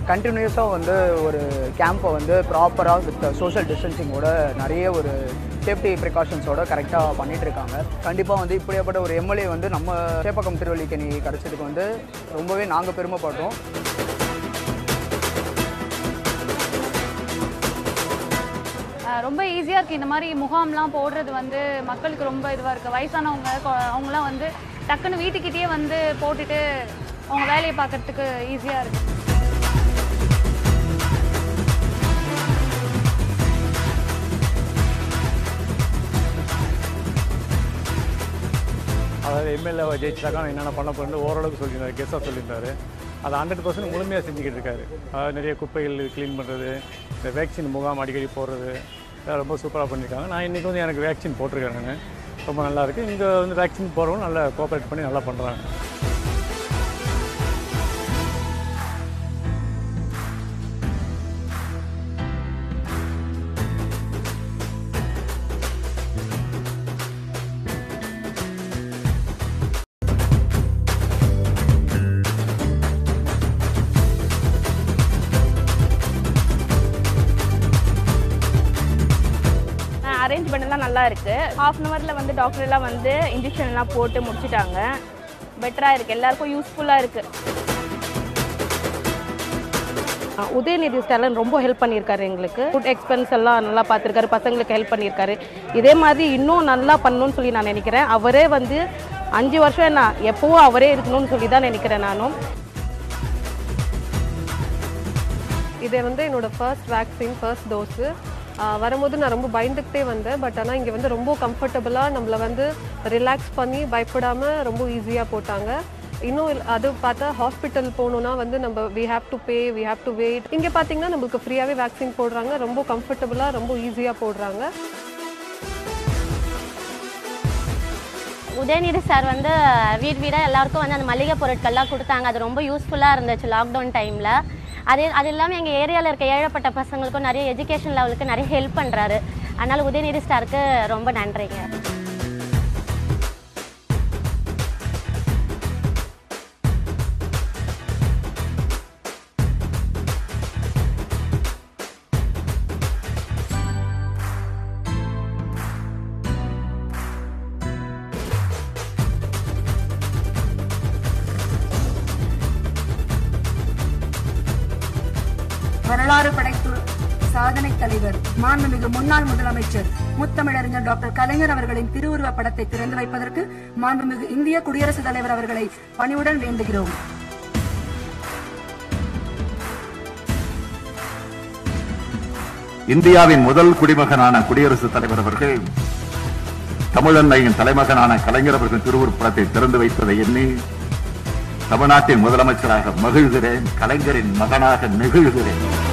கண்டினியூஸாக வந்து ஒரு கேம்பை வந்து ப்ராப்பராக வித் சோஷியல் டிஸ்டன்சிங்கோட நிறைய ஒரு சேஃப்டி ப்ரிகாஷன்ஸோட கரெக்டாக பண்ணிட்டு இருக்காங்க கண்டிப்பாக வந்து இப்படியாப்பட்ட ஒரு எம்எல்ஏ வந்து நம்ம சேப்பக்கம் திருவல்லிக்கணி கிடச்சதுக்கு வந்து ரொம்பவே நாங்கள் பெருமைப்படுறோம் அஹ் ரொம்ப ஈஸியாக இருக்குது இந்த மாதிரி முகாம்லாம் போடுறது வந்து மக்களுக்கு ரொம்ப இதுவாக இருக்குது வயசானவங்க கொ- அவங்களாம் வந்து டக்குன்னு வீட்டுக்கிட்டேயே வந்து போட்டுட்டு அவங்க வேலையை பார்க்கறதுக்கு ஈஸியாக இருக்குது அதாவது எம்எல்ஏவை ஜெயிச்சாக்கா நான் என்னென்ன பண்ண போகிறது ஓரளவுக்கு சொல்லியிருந்தாரு கெஸ்ஸாக சொல்லியிருந்தாரு அதை ஹண்ட்ரட் பர்சன்ட் முழுமையாக செஞ்சுக்கிட்டு இருக்காரு அதாவது நிறைய குப்பைகள் க்ளீன் பண்ணுறது இந்த வேக்சின் முகாம் அடிக்கடி போடுறது இதெல்லாம் ரொம்ப சூப்பராக பண்ணியிருக்காங்க நான் இன்றைக்கி வந்து எனக்கு வேக்சின் போட்டிருக்கேன் நான் ரொம்ப நல்லா இருக்குது இங்கே வந்து வேக்சின் போடுறவங்க நல்லா கோஆப்ரேட் பண்ணி நல்லா பண்ணுறாங்க அரேஞ்ச்மெண்ட்லாம் நல்லா இருக்கு ஹாஃப் அன் ஹவரில் வந்து டாக்டர் எல்லாம் வந்து இன்ஜெக்ஷன்லாம் போட்டு முடிச்சிட்டாங்க பெட்டராக இருக்கு எல்லாருக்கும் யூஸ்ஃபுல்லாக இருக்கு உதயநிதி ஸ்டாலின் ரொம்ப ஹெல்ப் பண்ணியிருக்காரு எங்களுக்கு ஃபுட் எக்ஸ்பென்ஸ் எல்லாம் நல்லா பார்த்துருக்காரு பசங்களுக்கு ஹெல்ப் பண்ணியிருக்காரு இதே மாதிரி இன்னும் நல்லா பண்ணணும்னு சொல்லி நான் நினைக்கிறேன் அவரே வந்து அஞ்சு வருஷம் என்ன எப்பவும் அவரே இருக்கணும்னு சொல்லி தான் நினைக்கிறேன் நானும் இது வந்து என்னோட ஃபர்ஸ்ட் வேக்சின் ஃபர்ஸ்ட் டோஸு வரும்போது நான் ரொம்ப பயந்துக்கிட்டே வந்தேன் பட் ஆனால் இங்கே வந்து ரொம்ப கம்ஃபர்டபுளாக நம்மளை வந்து ரிலாக்ஸ் பண்ணி பயப்படாமல் ரொம்ப ஈஸியாக போட்டாங்க இன்னும் இல்ல- அது பார்த்தா ஹாஸ்பிட்டல் போகணுன்னா வந்து நம்ம we have to pay we have to wait இங்கே பார்த்தீங்கன்னா நம்மளுக்கு ஃப்ரீயாகவே வேக்சின் போடுறாங்க ரொம்ப கம்ஃபர்டபுளாக ரொம்ப ஈஸியாக போடுறாங்க உதயநிதி சார் வந்து வீடு வீடாக எல்லாருக்கும் வந்து அந்த மளிகை பொருட்கள்லாம் கொடுத்தாங்க அது ரொம்ப யூஸ்ஃபுல்லாக இருந்துச்சு லாக்டவுன் டைமில் அது அது இல்லாமல் எங்கள் ஏரியாவில் இருக்க ஏழப்பட்ட பசங்களுக்கும் நிறைய எஜுகேஷன் லெவலுக்கு நிறைய ஹெல்ப் பண்ணுறாரு அதனால் உதயநிதி சாருக்கு ரொம்ப நன்றிங்க வரலாறு படைத்து சாதனை தலைவர் மாண்புமிகு முன்னாள் முதலமைச்சர் முத்தமிழறிஞர் டாக்டர் கலைஞர் அவர்களின் திருவுருவ படத்தை திறந்து வைப்பதற்கு மாண்புமிகு இந்திய குடியரசுத் தலைவர் அவர்களை பணிவுடன் வேண்டுகிறோம் இந்தியாவின் முதல் குடிமகனான குடியரசுத் தலைவர் அவர்கள் தமிழன்னையின் தலைமகனான கலைஞர் அவர்கள் திருவுருப்படத்தை திறந்து வைத்ததை எண்ணி தமிழ்நாட்டின் முதலமைச்சராக மகிழ்கிறேன் கலைஞரின் மகனாக நெகிழ்கிறேன்